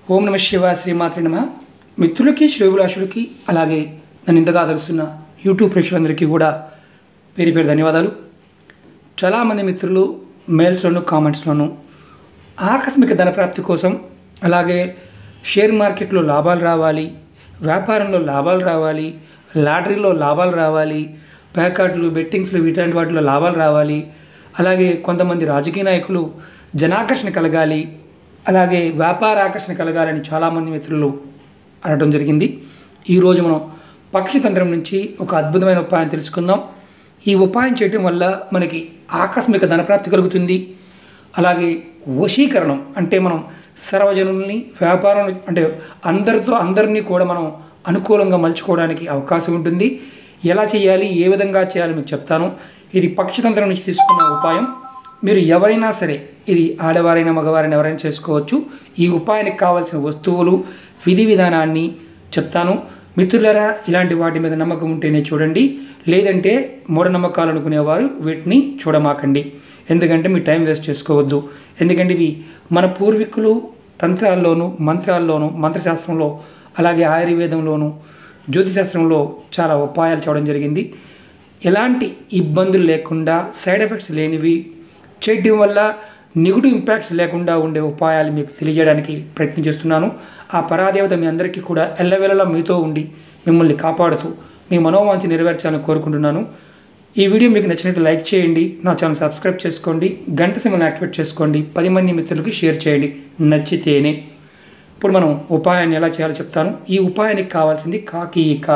ఓం నమ శివ శ్రీమాత్రి నమ మిత్రులకి శ్రేవులాషులకి అలాగే నన్ను ఇంతగా తెలుస్తున్న యూట్యూబ్ ప్రేక్షకులందరికీ కూడా పేరు పేరు ధన్యవాదాలు చాలామంది మిత్రులు మెయిల్స్లోను కామెంట్స్లోను ఆకస్మిక ధనప్రాప్తి కోసం అలాగే షేర్ మార్కెట్లో లాభాలు రావాలి వ్యాపారంలో లాభాలు రావాలి లాటరీలో లాభాలు రావాలి ప్యాకాట్లు బెట్టింగ్స్లు ఇట్లాంటి వాటిలో లాభాలు రావాలి అలాగే కొంతమంది రాజకీయ నాయకులు జనాకర్షణ కలగాలి అలాగే వ్యాపార ఆకర్షణ కలగాలని చాలామంది మిత్రులు అనడం జరిగింది ఈరోజు మనం పక్షితంత్రం నుంచి ఒక అద్భుతమైన ఉపాయం తెలుసుకుందాం ఈ ఉపాయం చేయటం వల్ల మనకి ఆకస్మిక ధనప్రాప్తి కలుగుతుంది అలాగే వశీకరణం అంటే మనం సర్వజనుల్ని వ్యాపారం అంటే అందరితో అందరినీ కూడా మనం అనుకూలంగా మలుచుకోవడానికి అవకాశం ఉంటుంది ఎలా చేయాలి ఏ విధంగా చేయాలి మీకు చెప్తాను ఇది పక్షితంత్రం నుంచి తీసుకున్న ఉపాయం మీరు ఎవరైనా సరే ఇది ఆడవారైనా మగవారైనా ఎవరైనా చేసుకోవచ్చు ఈ ఉపాయానికి కావాల్సిన వస్తువులు విధి విధానాన్ని చెప్తాను మిత్రులరా ఇలాంటి వాటి మీద నమ్మకం ఉంటేనే చూడండి లేదంటే మూఢనమ్మకాలు అనుకునేవారు వీటిని చూడమాకండి ఎందుకంటే మీ టైం వేస్ట్ చేసుకోవద్దు ఎందుకంటే ఇవి మన పూర్వీకులు తంత్రాల్లోనూ మంత్రాల్లోనూ మంత్రశాస్త్రంలో అలాగే ఆయుర్వేదంలోనూ జ్యోతిశాస్త్రంలో చాలా ఉపాయాలు చేయడం జరిగింది ఎలాంటి ఇబ్బందులు లేకుండా సైడ్ ఎఫెక్ట్స్ లేనివి చేయడం వల్ల నెగిటివ్ ఇంపాక్ట్స్ లేకుండా ఉండే ఉపాయాలు మీకు తెలియజేయడానికి ప్రయత్నం చేస్తున్నాను ఆ పరాదేవత మీ అందరికీ కూడా ఎల్లవేళలా మీతో ఉండి మిమ్మల్ని కాపాడుతూ మీ మనోవాంఛ నెరవేర్చాలని కోరుకుంటున్నాను ఈ వీడియో మీకు నచ్చినట్టు లైక్ చేయండి నా ఛానల్ సబ్స్క్రైబ్ చేసుకోండి గంట సిమ్మల్ని యాక్టివేట్ చేసుకోండి పది మంది మిత్రులకి షేర్ చేయండి నచ్చితేనే ఇప్పుడు మనం ఉపాయాన్ని ఎలా చేయాలో చెప్తాను ఈ ఉపాయానికి కావాల్సింది కాకీక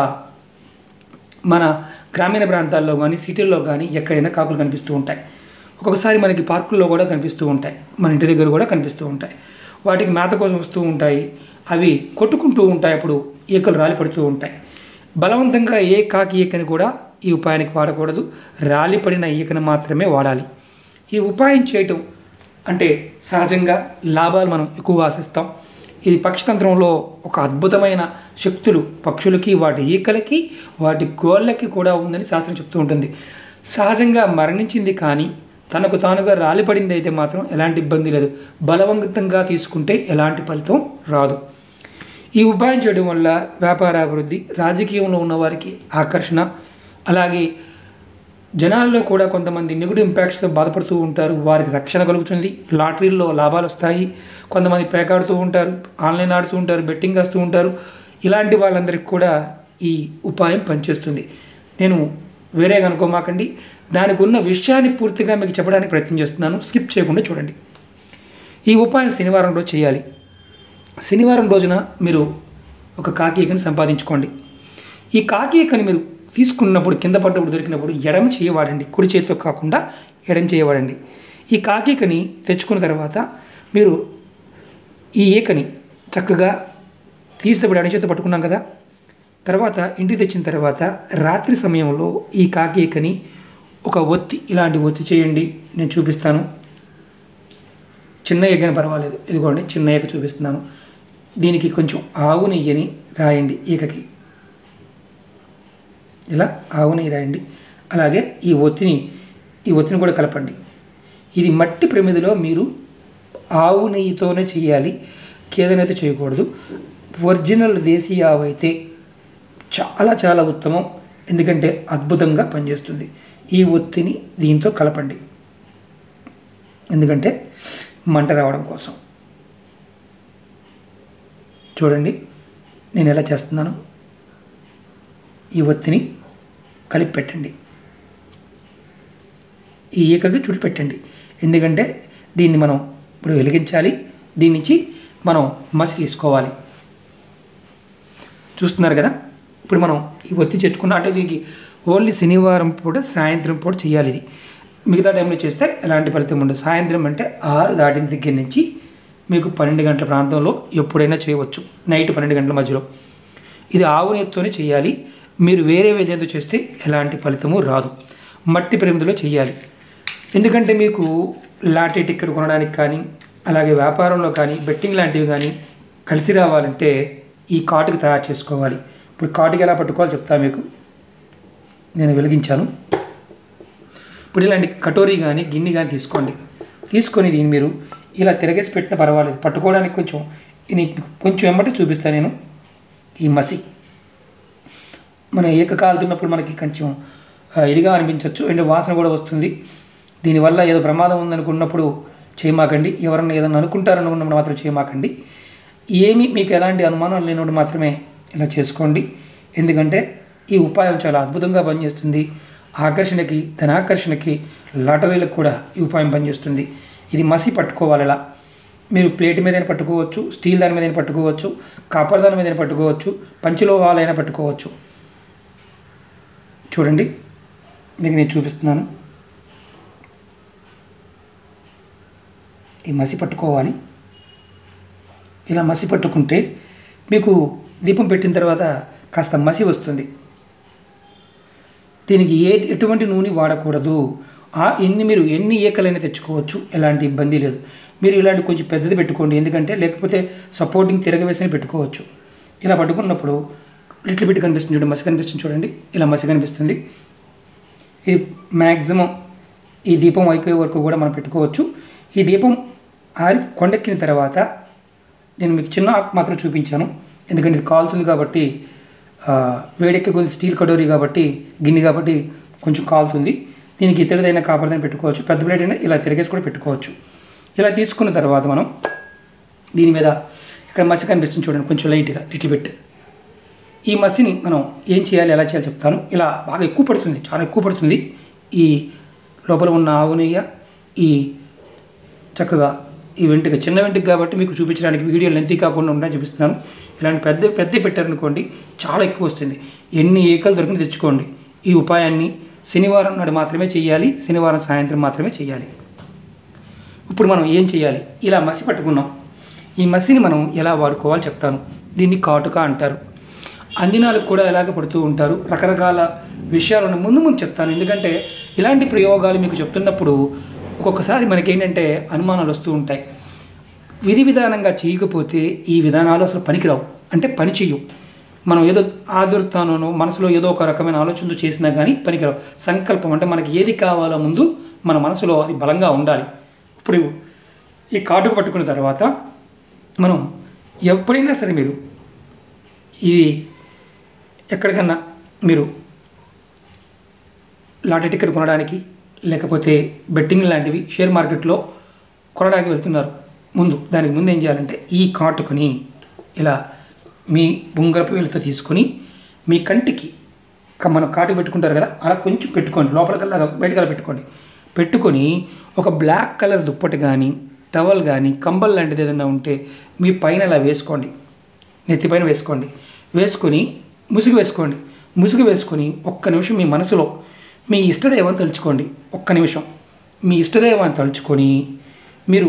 మన గ్రామీణ ప్రాంతాల్లో కానీ సిటీల్లో కానీ ఎక్కడైనా కాకులు కనిపిస్తూ ఉంటాయి ఒక్కొక్కసారి మనకి పార్కుల్లో కూడా కనిపిస్తూ ఉంటాయి మన ఇంటి దగ్గర కూడా కనిపిస్తూ ఉంటాయి వాటికి మేత కోసం వస్తూ ఉంటాయి అవి కొట్టుకుంటూ ఉంటాయి అప్పుడు ఈకలు రాలి పడుతూ ఉంటాయి బలవంతంగా ఏ కాకి ఈకని కూడా ఈ ఉపాయానికి వాడకూడదు రాలి పడిన ఈకను మాత్రమే వాడాలి ఈ ఉపాయం చేయటం అంటే సహజంగా లాభాలు మనం ఎక్కువగా ఆశిస్తాం ఇది పక్షితంత్రంలో ఒక అద్భుతమైన శక్తులు పక్షులకి వాటి ఈకలకి వాటి గోళ్ళకి కూడా ఉందని శాస్త్రం చెప్తూ ఉంటుంది సహజంగా మరణించింది కానీ తనకు తానుగా రాలిపడింది అయితే మాత్రం ఎలాంటి ఇబ్బంది లేదు బలవంతంగా తీసుకుంటే ఎలాంటి ఫలితం రాదు ఈ ఉపాయం చేయడం వల్ల వ్యాపార అభివృద్ధి రాజకీయంలో ఉన్నవారికి ఆకర్షణ అలాగే జనాల్లో కూడా కొంతమంది నెగిటివ్ ఇంపాక్ట్స్తో బాధపడుతూ ఉంటారు వారికి రక్షణ కలుగుతుంది లాటరీల్లో లాభాలు వస్తాయి కొంతమంది పేకాడుతూ ఉంటారు ఆన్లైన్ ఆడుతూ ఉంటారు బెట్టింగ్ వేస్తూ ఉంటారు ఇలాంటి వాళ్ళందరికీ కూడా ఈ ఉపాయం పనిచేస్తుంది నేను వేరే అనుకోమాకండి దానికి ఉన్న విషయాన్ని పూర్తిగా మీకు చెప్పడానికి ప్రయత్నం చేస్తున్నాను స్కిప్ చేయకుండా చూడండి ఈ ఉపాయం శనివారం రోజు చేయాలి శనివారం రోజున మీరు ఒక కాకీకని సంపాదించుకోండి ఈ కాకీకని మీరు తీసుకున్నప్పుడు కింద పడ్డప్పుడు దొరికినప్పుడు ఎడమ చేయవాడండి కుడి చేతితో కాకుండా ఎడమ చేయవాడండి ఈ కాకీకని తెచ్చుకున్న తర్వాత మీరు ఈ ఈకని చక్కగా తీసినప్పుడు ఎడమ చేతితో పట్టుకున్నాం కదా తర్వాత ఇంటికి తెచ్చిన తర్వాత రాత్రి సమయంలో ఈ కాకీకని ఒక ఒత్తి ఇలాంటి ఒత్తి చేయండి నేను చూపిస్తాను చిన్న ఎగ్గని పర్వాలేదు ఇదిగోండి చిన్న ఈక చూపిస్తున్నాను దీనికి కొంచెం ఆవు నెయ్యిని రాయండి ఈకకి ఇలా ఆవు నెయ్యి రాయండి అలాగే ఈ ఒత్తిని ఈ ఒత్తిని కూడా కలపండి ఇది మట్టి ప్రమిదిలో మీరు ఆవు నెయ్యితోనే చేయాలి కేదనైతే చేయకూడదు ఒరిజినల్ దేశీ ఆవు అయితే చాలా చాలా ఉత్తమం ఎందుకంటే అద్భుతంగా పనిచేస్తుంది ఈ ఒత్తిని దీంతో కలపండి ఎందుకంటే మంట రావడం కోసం చూడండి నేను ఎలా చేస్తున్నాను ఈ ఒత్తిని కలిపి పెట్టండి ఈ ఈకకి చుట్టు పెట్టండి ఎందుకంటే దీన్ని మనం ఇప్పుడు వెలిగించాలి దీని నుంచి మనం మసి తీసుకోవాలి చూస్తున్నారు కదా ఇప్పుడు మనం ఈ ఒత్తి చెట్టుకున్న అంటే దీనికి ఓన్లీ శనివారం పూట సాయంత్రం పూట చేయాలి ఇది మిగతా టైంలో చేస్తే ఎలాంటి ఫలితం ఉండదు సాయంత్రం అంటే ఆరు దాటిన దగ్గర నుంచి మీకు పన్నెండు గంటల ప్రాంతంలో ఎప్పుడైనా చేయవచ్చు నైట్ పన్నెండు గంటల మధ్యలో ఇది ఆవు నెత్తోనే చేయాలి మీరు వేరే వేదేదో చేస్తే ఎలాంటి ఫలితము రాదు మట్టి ప్రమిదిలో చేయాలి ఎందుకంటే మీకు లాటరీ టికెట్ కొనడానికి కానీ అలాగే వ్యాపారంలో కానీ బెట్టింగ్ లాంటివి కానీ కలిసి రావాలంటే ఈ కాటుకు తయారు చేసుకోవాలి ఇప్పుడు కాటుకి ఎలా పట్టుకోవాలో చెప్తాను మీకు నేను వెలిగించాను ఇప్పుడు ఇలాంటి కటోరీ కానీ గిన్నె కానీ తీసుకోండి తీసుకొని దీన్ని మీరు ఇలా తిరగేసి పెట్టినా పర్వాలేదు పట్టుకోవడానికి కొంచెం నీకు కొంచెం వెంబడి చూపిస్తాను నేను ఈ మసి మన ఏక కాలుతున్నప్పుడు మనకి కొంచెం ఆ, ఇదిగా అనిపించవచ్చు అండ్ వాసన కూడా వస్తుంది దీనివల్ల ఏదో ప్రమాదం ఉందనుకున్నప్పుడు చేయమాకండి ఎవరన్నా ఏదన్నా అనుకుంటారనుకున్నప్పుడు మాత్రం చేయమాకండి ఏమి మీకు ఎలాంటి అనుమానాలు లేనప్పుడు మాత్రమే ఇలా చేసుకోండి ఎందుకంటే ఈ ఉపాయం చాలా అద్భుతంగా పనిచేస్తుంది ఆకర్షణకి ధనాకర్షణకి లాటరీలకు కూడా ఈ ఉపాయం పనిచేస్తుంది ఇది మసి పట్టుకోవాలి ఇలా మీరు ప్లేట్ మీదైనా పట్టుకోవచ్చు స్టీల్ దాని మీదైనా పట్టుకోవచ్చు కాపర్ దాని మీదైనా పట్టుకోవచ్చు పంచలోహాలైనా పట్టుకోవచ్చు చూడండి మీకు నేను చూపిస్తున్నాను ఈ మసి పట్టుకోవాలి ఇలా మసి పట్టుకుంటే మీకు దీపం పెట్టిన తర్వాత కాస్త మసి వస్తుంది దీనికి ఏ ఎటువంటి నూనె వాడకూడదు ఆ ఎన్ని మీరు ఎన్ని ఏకలైనా తెచ్చుకోవచ్చు ఎలాంటి ఇబ్బంది లేదు మీరు ఇలాంటి కొంచెం పెద్దది పెట్టుకోండి ఎందుకంటే లేకపోతే సపోర్టింగ్ తిరగవేసి పెట్టుకోవచ్చు ఇలా పట్టుకున్నప్పుడు లిటిల్ బిట్ కనిపిస్తుంది చూడండి మసి కనిపిస్తుంది చూడండి ఇలా మసి కనిపిస్తుంది ఇది మ్యాక్సిమం ఈ దీపం అయిపోయే వరకు కూడా మనం పెట్టుకోవచ్చు ఈ దీపం ఆరి కొండెక్కిన తర్వాత నేను మీకు చిన్న ఆకు మాత్రం చూపించాను ఎందుకంటే ఇది కాలుతుంది కాబట్టి ఆ, వేడెక్కే కొంచెం స్టీల్ కటోరీ కాబట్టి గిన్నె కాబట్టి కొంచెం కాలుతుంది దీనికి ఇతడిదైనా కాపర్దైనా పెట్టుకోవచ్చు పెద్ద ప్లేట్ అయినా ఇలా తిరిగేసి కూడా పెట్టుకోవచ్చు ఇలా తీసుకున్న తర్వాత మనం దీని మీద ఇక్కడ మసి కనిపిస్తుంది చూడండి కొంచెం లైట్గా లిటిల్ బిట్ ఈ మసిని మనం ఏం చేయాలి ఎలా చేయాలి చెప్తాను ఇలా బాగా ఎక్కువ పడుతుంది చాలా ఎక్కువ పడుతుంది ఈ లోపల ఉన్న ఆవు నెయ్య ఈ చక్కగా ఈ వెంటిక చిన్న వెంటిక కాబట్టి మీకు చూపించడానికి వీడియో లెంతీ కాకుండా ఉందని చూపిస్తున్నాను ఇలాంటి పెద్ద పెద్ద పెట్టారనుకోండి చాలా ఎక్కువ వస్తుంది ఎన్ని ఏకలు దొరికిన తెచ్చుకోండి ఈ ఉపాయాన్ని శనివారం నాడు మాత్రమే చేయాలి శనివారం సాయంత్రం మాత్రమే చేయాలి ఇప్పుడు మనం ఏం చేయాలి ఇలా మసి పట్టుకున్నాం ఈ మసిని మనం ఎలా వాడుకోవాలో చెప్తాను దీన్ని కాటుక అంటారు అంజనాలకు కూడా ఎలాగ పడుతూ ఉంటారు రకరకాల విషయాలను ముందు ముందు చెప్తాను ఎందుకంటే ఇలాంటి ప్రయోగాలు మీకు చెప్తున్నప్పుడు ఒక్కొక్కసారి మనకేంటంటే అనుమానాలు వస్తూ ఉంటాయి విధి విధానంగా చేయకపోతే ఈ విధానాలు అసలు పనికిరావు అంటే పని చెయ్యవు మనం ఏదో ఆదుర్తానో మనసులో ఏదో ఒక రకమైన ఆలోచనతో చేసినా కానీ పనికిరావు సంకల్పం అంటే మనకి ఏది కావాలో ముందు మన మనసులో అది బలంగా ఉండాలి ఇప్పుడు ఈ కార్డు పట్టుకున్న తర్వాత మనం ఎప్పుడైనా సరే మీరు ఈ ఎక్కడికన్నా మీరు లాటరీ టికెట్ కొనడానికి లేకపోతే బెట్టింగ్ లాంటివి షేర్ మార్కెట్లో కొనడానికి వెళ్తున్నారు ముందు దానికి ముందు ఏం చేయాలంటే ఈ కాటుకుని ఇలా మీ బొంగరపు వెలుతో తీసుకొని మీ కంటికి క- మనం కాటుకు పెట్టుకుంటారు కదా అలా కొంచెం పెట్టుకోండి లోపలికల్లా బయటకల్లా పెట్టుకోండి పెట్టుకొని ఒక బ్లాక్ కలర్ దుప్పటి కానీ టవల్ కానీ కంబల్ లాంటిది ఏదైనా ఉంటే మీ పైన ఇలా వేసుకోండి నెత్తిపైన వేసుకోండి వేసుకొని ముసుగు వేసుకోండి ముసుగు వేసుకొని ఒక్క నిమిషం మీ మనసులో మీ ఇష్టదైవాన్ని తలుచుకోండి ఒక్క నిమిషం మీ ఇష్టదైవాన్ని తలుచుకొని మీరు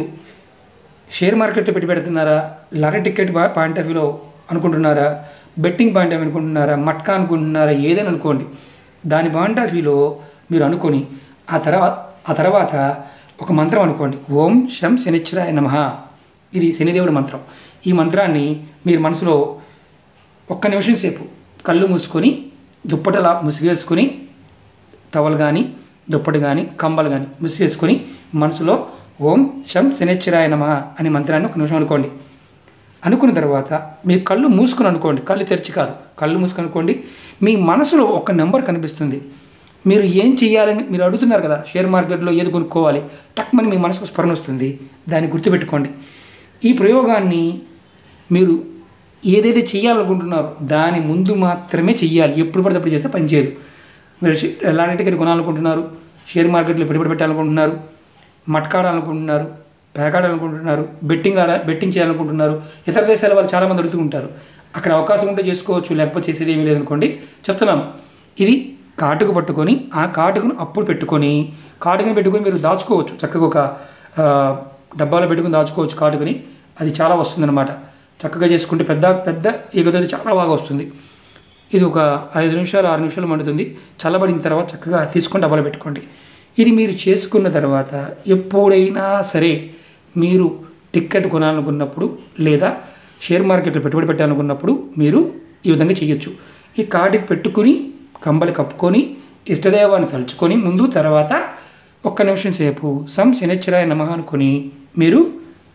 షేర్ మార్కెట్లో పెట్టి పెడుతున్నారా లాటరీ టికెట్ బా- పాయింట్ ఆఫ్ వ్యూలో అనుకుంటున్నారా బెట్టింగ్ పాయింట్ ఆఫ్ వ్యూ అనుకుంటున్నారా మట్కా అనుకుంటున్నారా ఏదైనా అనుకోండి దాని పాయింట్ ఆఫ్ వ్యూలో మీరు అనుకొని ఆ తర్వాత ఆ తర్వాత ఒక మంత్రం అనుకోండి ఓం శం శనిశ్చరాయ నమః ఇది శనిదేవుడి మంత్రం ఈ మంత్రాన్ని మీరు మనసులో ఒక్క నిమిషం సేపు కళ్ళు మూసుకొని దుప్పటలా ముసిగేసుకొని టవల్ కానీ దుప్పటి కానీ కంబలు కానీ ముసిగేసుకొని మనసులో ఓం శం శనిశ్చరాయ నమ అనే మంత్రాన్ని ఒక నిమిషం అనుకోండి అనుకున్న తర్వాత మీ కళ్ళు మూసుకుని అనుకోండి కళ్ళు తెరిచి కాదు కళ్ళు మూసుకుని అనుకోండి మీ మనసులో ఒక నెంబర్ కనిపిస్తుంది మీరు ఏం చేయాలని మీరు అడుగుతున్నారు కదా షేర్ మార్కెట్లో ఏది కొనుక్కోవాలి టక్మని మీ మనసుకు స్మరణ వస్తుంది దాన్ని గుర్తుపెట్టుకోండి ఈ ప్రయోగాన్ని మీరు ఏదైతే చేయాలనుకుంటున్నారో దాని ముందు మాత్రమే చెయ్యాలి ఎప్పుడు పడితే అప్పుడు చేస్తే పనిచేయదు మీరు షే- లాటరీ టికెట్ కొనాలనుకుంటున్నారు షేర్ మార్కెట్లో పెట్టుబడి పెట్టాలనుకుంటున్నారు మట్కాడాలనుకుంటున్నారు పేకాడాలనుకుంటున్నారు బెట్టింగ్ ఆడ బెట్టింగ్ చేయాలనుకుంటున్నారు ఇతర దేశాల వాళ్ళు చాలామంది అడుగుతూ ఉంటారు అక్కడ అవకాశం ఉంటే చేసుకోవచ్చు లేకపోతే చేసేది ఏమీ లేదనుకోండి చెప్తున్నాను ఇది కాటుకు పట్టుకొని ఆ కాటుకును అప్పుడు పెట్టుకొని కాటుకుని పెట్టుకొని మీరు దాచుకోవచ్చు చక్కగా ఒక ఆ, డబ్బాలో పెట్టుకుని దాచుకోవచ్చు కాటుకుని అది చాలా వస్తుందన్నమాట చక్కగా చేసుకుంటే పెద్ద పెద్ద ఎగుదది చాలా బాగా వస్తుంది ఇది ఒక ఐదు నిమిషాలు ఆరు నిమిషాలు మండుతుంది చల్లబడిన తర్వాత చక్కగా తీసుకొని డబ్బాలో పెట్టుకోండి ఇది మీరు చేసుకున్న తర్వాత ఎప్పుడైనా సరే మీరు టికెట్ కొనాలనుకున్నప్పుడు లేదా షేర్ మార్కెట్లో పెట్టుబడి పెట్టాలనుకున్నప్పుడు మీరు ఈ విధంగా చేయొచ్చు ఈ కార్డుకి పెట్టుకుని కంబలి కప్పుకొని ఇష్టదైవాన్ని తలుచుకొని ముందు తర్వాత ఒక్క నిమిషం సేపు సం శనిచ్చరాయ నమ అనుకొని మీరు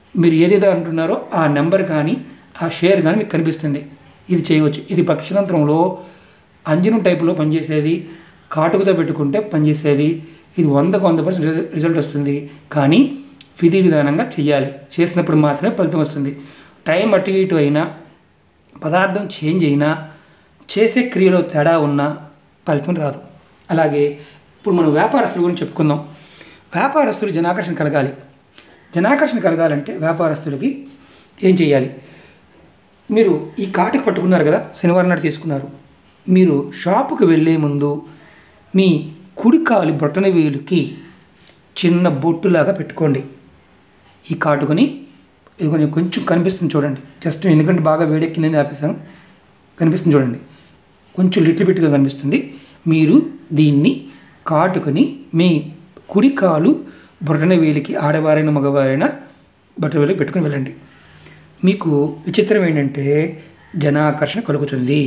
మీరు ఏదైతే అంటున్నారో ఆ నెంబర్ కానీ ఆ షేర్ కానీ మీకు కనిపిస్తుంది ఇది చేయవచ్చు ఇది పక్షితంత్రంలో అంజనం టైపులో పనిచేసేది కాటుకతో పెట్టుకుంటే పనిచేసేది ఇది వందకు వంద పర్సెంట్ రిజల్ట్ వస్తుంది కానీ విధి విధానంగా చేయాలి చేసినప్పుడు మాత్రమే ఫలితం వస్తుంది టైం అటు ఇటు అయినా పదార్థం చేంజ్ అయినా చేసే క్రియలో తేడా ఉన్నా ఫలితం రాదు అలాగే ఇప్పుడు మనం వ్యాపారస్తుల గురించి చెప్పుకుందాం వ్యాపారస్తులు జనాకర్షణ కలగాలి జనాకర్షణ కలగాలంటే వ్యాపారస్తులకి ఏం చేయాలి మీరు ఈ కాటికి పట్టుకున్నారు కదా శనివారం నాడు తీసుకున్నారు మీరు షాపుకి వెళ్ళే ముందు మీ కుడి కాలు బొట్టన వేలుకి చిన్న బొట్టులాగా పెట్టుకోండి ఈ కాటుకొని ఇది కొంచెం కొంచెం కనిపిస్తుంది చూడండి జస్ట్ ఎందుకంటే బాగా వేడెక్కిందని ఆపేసాను కనిపిస్తుంది చూడండి కొంచెం లిటిల్ బిట్గా కనిపిస్తుంది మీరు దీన్ని కాటుకొని మీ కుడి కాలు బొటన వేలికి ఆడవారైన మగవారైనా బొటన వేలికి పెట్టుకొని వెళ్ళండి మీకు విచిత్రం ఏంటంటే జనాకర్షణ కలుగుతుంది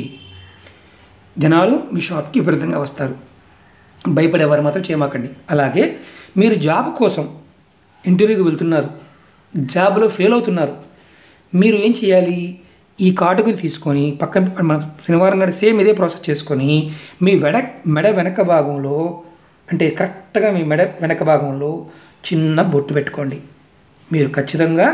జనాలు మీ షాప్కి విపరీతంగా వస్తారు భయపడేవారు మాత్రం చేయమాకండి అలాగే మీరు జాబ్ కోసం ఇంటర్వ్యూకి వెళ్తున్నారు జాబ్లో ఫెయిల్ అవుతున్నారు మీరు ఏం చేయాలి ఈ కాటుకుని తీసుకొని పక్కన మన శనివారం నాడు సేమ్ ఇదే ప్రాసెస్ చేసుకొని మీ వెడ మెడ వెనక భాగంలో అంటే కరెక్ట్గా మీ మెడ వెనక భాగంలో చిన్న బొట్టు పెట్టుకోండి మీరు ఖచ్చితంగా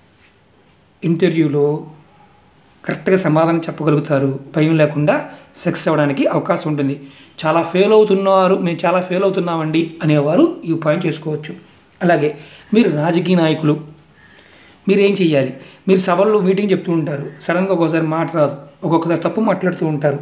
ఇంటర్వ్యూలో కరెక్ట్గా సమాధానం చెప్పగలుగుతారు భయం లేకుండా సక్సెస్ అవ్వడానికి అవకాశం ఉంటుంది చాలా ఫెయిల్ అవుతున్నారు మేము చాలా ఫెయిల్ అవుతున్నామండి అనేవారు ఈ ఉపాయం చేసుకోవచ్చు అలాగే మీరు రాజకీయ నాయకులు మీరు ఏం చేయాలి మీరు సభల్లో మీటింగ్ చెప్తూ ఉంటారు సడన్గా ఒక్కోసారి మాట రాదు ఒక్కొక్కసారి తప్పు మాట్లాడుతూ ఉంటారు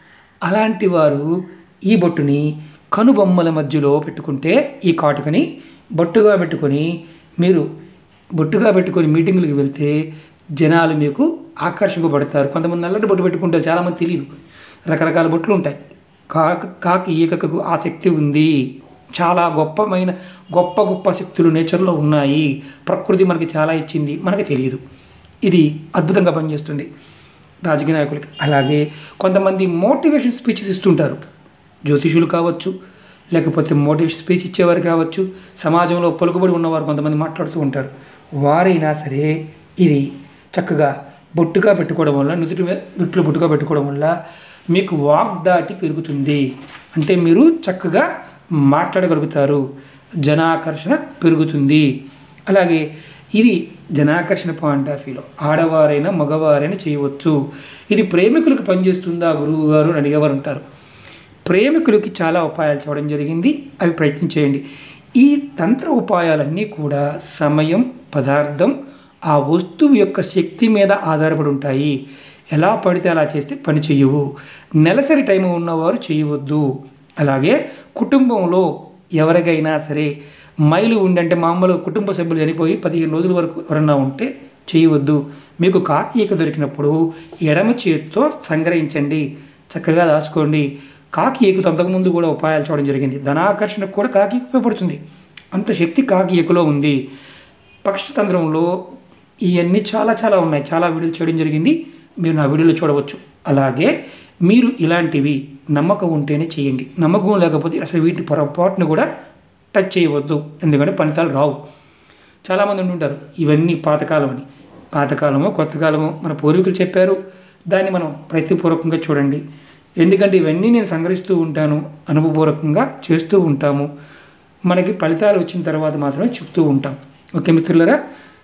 అలాంటి వారు ఈ బొట్టుని కనుబొమ్మల మధ్యలో పెట్టుకుంటే ఈ కాటుకని బొట్టుగా పెట్టుకొని మీరు బొట్టుగా పెట్టుకొని మీటింగ్లకు వెళ్తే జనాలు మీకు ఆకర్షింపబడతారు కొంతమంది నల్లటి బొట్టు పెట్టుకుంటారు చాలామంది తెలియదు రకరకాల బొట్లు ఉంటాయి కాక కాకి ఈకకు ఆ శక్తి ఉంది చాలా గొప్పమైన గొప్ప గొప్ప శక్తులు నేచర్లో ఉన్నాయి ప్రకృతి మనకి చాలా ఇచ్చింది మనకి తెలియదు ఇది అద్భుతంగా పనిచేస్తుంది రాజకీయ నాయకులకి అలాగే కొంతమంది మోటివేషన్ స్పీచెస్ ఇస్తుంటారు జ్యోతిషులు కావచ్చు లేకపోతే మోటివేషన్ స్పీచ్ ఇచ్చేవారు కావచ్చు సమాజంలో పలుకుబడి ఉన్నవారు కొంతమంది మాట్లాడుతూ ఉంటారు వారైనా సరే ఇది చక్కగా బొట్టుగా పెట్టుకోవడం వల్ల నుదుటి మీద నుట్లో బొట్టుగా పెట్టుకోవడం వల్ల మీకు వాగ్దాటి పెరుగుతుంది అంటే మీరు చక్కగా మాట్లాడగలుగుతారు జనాకర్షణ పెరుగుతుంది అలాగే ఇది జనాకర్షణ పాయింట్ ఆఫ్ వ్యూలో ఆడవారైనా మగవారైనా చేయవచ్చు ఇది ప్రేమికులకు పనిచేస్తుందా గురువు గారు అని అడిగేవారు ఉంటారు ప్రేమికులకి చాలా ఉపాయాలు చూడడం జరిగింది అవి ప్రయత్నం చేయండి ఈ తంత్ర ఉపాయాలన్నీ కూడా సమయం పదార్థం ఆ వస్తువు యొక్క శక్తి మీద ఆధారపడి ఉంటాయి ఎలా పడితే అలా చేస్తే పని చేయవు నెలసరి టైం ఉన్నవారు చేయవద్దు అలాగే కుటుంబంలో ఎవరికైనా సరే మైలు ఉండంటే మామూలు కుటుంబ సభ్యులు చనిపోయి పదిహేను రోజుల వరకు ఎవరన్నా ఉంటే చేయవద్దు మీకు కాకి ఈక దొరికినప్పుడు ఎడమ చేతితో సంగ్రహించండి చక్కగా దాచుకోండి కాకి ఈకతో అంతకుముందు కూడా ఉపాయాలు చూడడం జరిగింది ధనాకర్షణకు కూడా కాకి ఉపయోగపడుతుంది అంత శక్తి కాకి ఈకలో ఉంది పక్షతంత్రంలో ఇవన్నీ చాలా చాలా ఉన్నాయి చాలా వీడియోలు చేయడం జరిగింది మీరు నా వీడియోలో చూడవచ్చు అలాగే మీరు ఇలాంటివి నమ్మకం ఉంటేనే చేయండి నమ్మకం లేకపోతే అసలు వీటిని పొరపాటును కూడా టచ్ చేయవద్దు ఎందుకంటే ఫలితాలు రావు చాలామంది ఉంటుంటారు ఇవన్నీ పాతకాలం అని పాతకాలమో కొత్త కాలమో మన పూర్వీకులు చెప్పారు దాన్ని మనం ప్రతిపూర్వకంగా చూడండి ఎందుకంటే ఇవన్నీ నేను సంగ్రహిస్తూ ఉంటాను అనుభవపూర్వకంగా చేస్తూ ఉంటాము మనకి ఫలితాలు వచ్చిన తర్వాత మాత్రమే చెప్తూ ఉంటాం ఓకే మిత్రులరా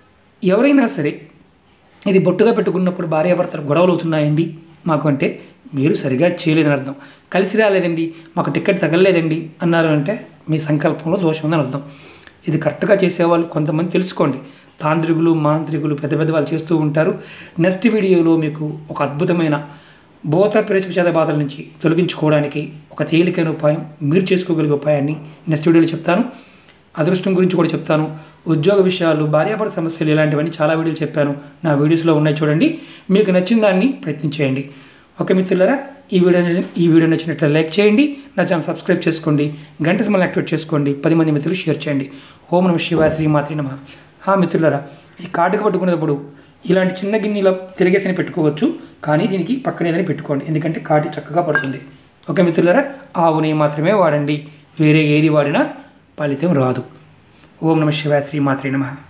ఎవరైనా సరే ఇది బొట్టుగా పెట్టుకున్నప్పుడు భార్యాభర్తలు గొడవలు అవుతున్నాయండి మాకు అంటే మీరు సరిగా చేయలేదని అర్థం కలిసి రాలేదండి మాకు టికెట్ తగలలేదండి అన్నారు అంటే మీ సంకల్పంలో దోషం ఉందని అర్థం ఇది కరెక్ట్గా చేసేవాళ్ళు కొంతమంది తెలుసుకోండి తాంత్రికులు మాంత్రికులు పెద్ద పెద్ద వాళ్ళు చేస్తూ ఉంటారు నెక్స్ట్ వీడియోలో మీకు ఒక అద్భుతమైన భూత ప్రేషపచేత బాధల నుంచి తొలగించుకోవడానికి ఒక తేలికైన ఉపాయం మీరు చేసుకోగలిగే ఉపాయాన్ని నెక్స్ట్ వీడియోలో చెప్తాను అదృష్టం గురించి కూడా చెప్తాను ఉద్యోగ విషయాలు భార్యాభర్త సమస్యలు ఇలాంటివన్నీ చాలా వీడియోలు చెప్పాను నా వీడియోస్లో ఉన్నాయి చూడండి మీకు నచ్చిన దాన్ని ప్రయత్నం చేయండి ఓకే మిత్రులారా ఈ వీడియో ఈ వీడియో నచ్చినట్లయితే లైక్ చేయండి నా ఛానల్ సబ్స్క్రైబ్ చేసుకోండి గంట సమయాన్ని యాక్టివేట్ చేసుకోండి పది మంది మిత్రులు షేర్ చేయండి ఓం నమ శివాయ శ్రీమాత్రి నమ ఆ మిత్రులారా ఈ కాటుకు పట్టుకునేటప్పుడు ఇలాంటి చిన్న గిన్నెలో తిరిగేసని పెట్టుకోవచ్చు కానీ దీనికి పక్కన ఏదైనా పెట్టుకోండి ఎందుకంటే కాటి చక్కగా పడుతుంది ఓకే మిత్రులారా ఆవు నెయ్యి మాత్రమే వాడండి వేరే ఏది వాడినా ఫలితం రాదు ఓం నమ శివాయ శ్రీమాత్రి నమ